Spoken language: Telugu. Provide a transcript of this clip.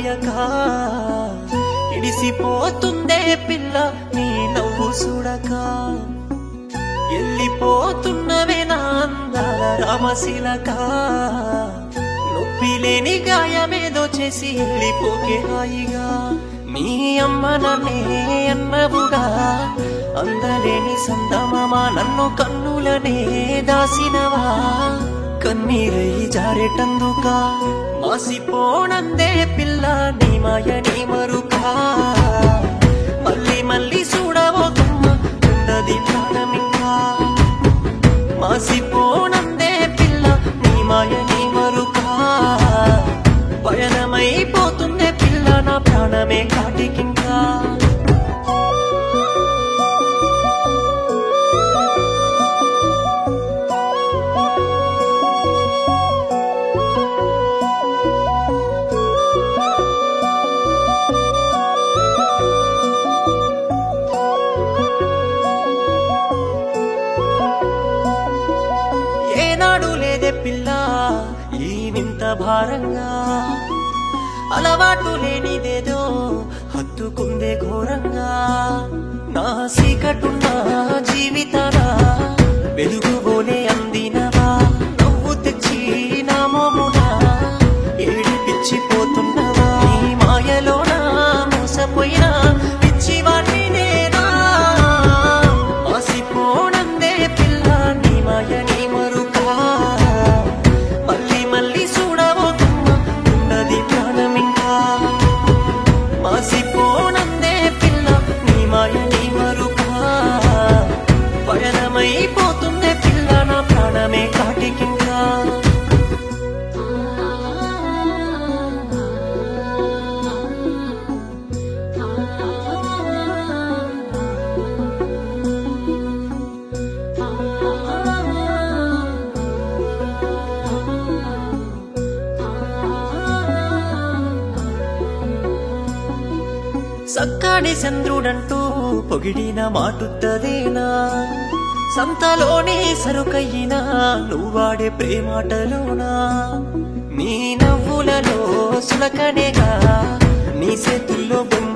తీయక ఇడిసిపోతుందే పిల్ల నీ నవ్వు చూడక ఎల్లిపోతున్నవే నా అందాల రామశిలక నొప్పి లేని గాయమేదో చేసి వెళ్ళిపోకే హాయిగా మీ అమ్మ నన్నే అన్నవుగా అందలేని సందమామ నన్ను కన్నులనే దాసినవా కన్నీరై జారెటందుక మాసిపోనందే పిల్ల నీ మాయ నీ మరుకా మళ్ళీ మళ్ళీ చూడబోతున్న ఉన్నది ప్రాణమింకా మాసిపోనందే పిల్ల నీ మాయ నీ మరుకా పయనమైపోతుందే పిల్ల నా ప్రాణమే కాటికింకా ఏనాడు లేదే పిల్ల ఈ వింత భారంగా అలవాటు లేనిదేదో హత్తుకుందే ఘోరంగా నా సీకటున్న జీవితాన వెలుగుబోలే అందినవా నవ్వు తెచ్చి నా మోమున ఏడిపిచ్చిపోతున్నవా ఈ మాయలోన మోసపోయినా పిచ్చివాణ్ణి నేనా మాసిపోనందే పిల్ల నీ మాయ నీ మరుకా మళ్ళీ మళ్ళీ చూడబోతున్నా ఉన్నది ప్రాణమింకా మాసిపోనందే పిల్ల నీ మాయ నీ మరుకా పయనమైపోతుందే పిల్ల నా ప్రాణమే కాటికింకా సక్కాడి చంద్రుడంటూ పొగిడిన మాటుద్దదేనా సంతలోనే సరుకయ్యినా నువ్వాడే ప్రేమాటలోనా నీ నవ్వులలో సులకనేగా నీ చేతుల్లో బొమ్మ